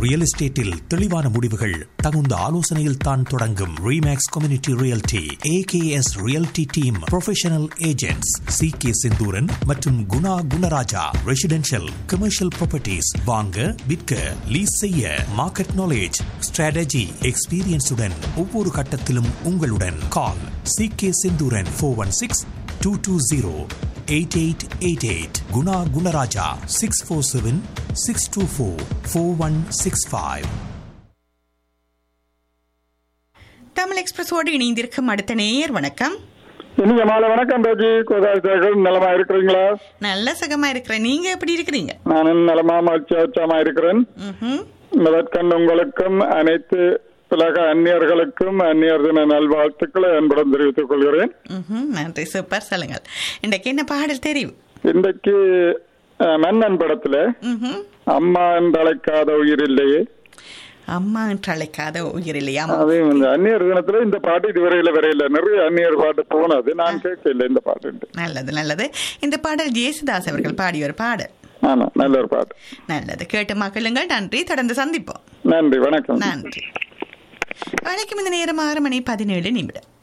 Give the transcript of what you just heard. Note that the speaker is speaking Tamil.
ரியல் எஸ்டேட்டில் தெளிவான முடிவுகள் தகுந்த ஆலோசனையில் தான் தொடங்கும் Remax community realty AKS realty team professional agents C K Senthuran மற்றும் Guna Gunaraja residential commercial properties வாங்க விற்க லீஸ் செய்ய மார்க்கெட் நாலேஜ் ஸ்ட்ராட்டஜி எக்ஸ்பீரியன்ஸுடன் ஒவ்வொரு கட்டத்திலும் உங்களுடன் call C K Senthuran four one six two two zero eight eight eight eight Guna Gunaraja six four seven six two four four one six five Tamil எக்ஸ்பிரஸோடு இணைந்திருக்கும் அடுத்த நேயர் வணக்கம் இனிய மாலை வணக்கம் ராஜி கோதாரித்தார்கள் நலமா இருக்கிறீங்களா நல்ல சுகமா இருக்கிறேன் நீங்க எப்படி இருக்கிறீங்க நானும் நலமா மகிழ்ச்சியற்றமா இருக்கிறேன் ம்ஹும். முதற்கண் உங்களுக்கும் அனைத்து உலக அந்நியர்களுக்கும் அந்நியர் தின நல்வாழ்த்துக்களை அன்புடன் தெரிவித்துக் கொள்கிறேன் ம்ஹும். நன்றி சூப்பர் சொல்லுங்கள் இன்றைக்கு என்ன பாடல் தெரியும் இன்றைக்கு அஹ், மன்னன் படத்துல ம்ஹும். அம்மா என்று அழைக்காத உயிர் இல்லையே அம்மா என்று அழைக்காத உயிர் இல்லையா அது இந்த அந்நியர் தினத்துல இந்த பாட்டு இதுவரையில வரையில நிறைய அந்நியர் பாட்டு போனது நான் கேட்கல இந்த பாட்டு நல்லது நல்லது இந்த பாடல் ஜேசுதாஸ் அவர்கள் பாடிய ஒரு பாடல் ஆமா நல்ல ஒரு பாட்டு நல்லது கேட்டு மகிழுங்கள் நன்றி தொடர்ந்து சந்திப்போம் நன்றி வணக்கம் நன்றி வணக்கம் இந்த நேரம் ஆறு மணி பதினேழு நிமிடம்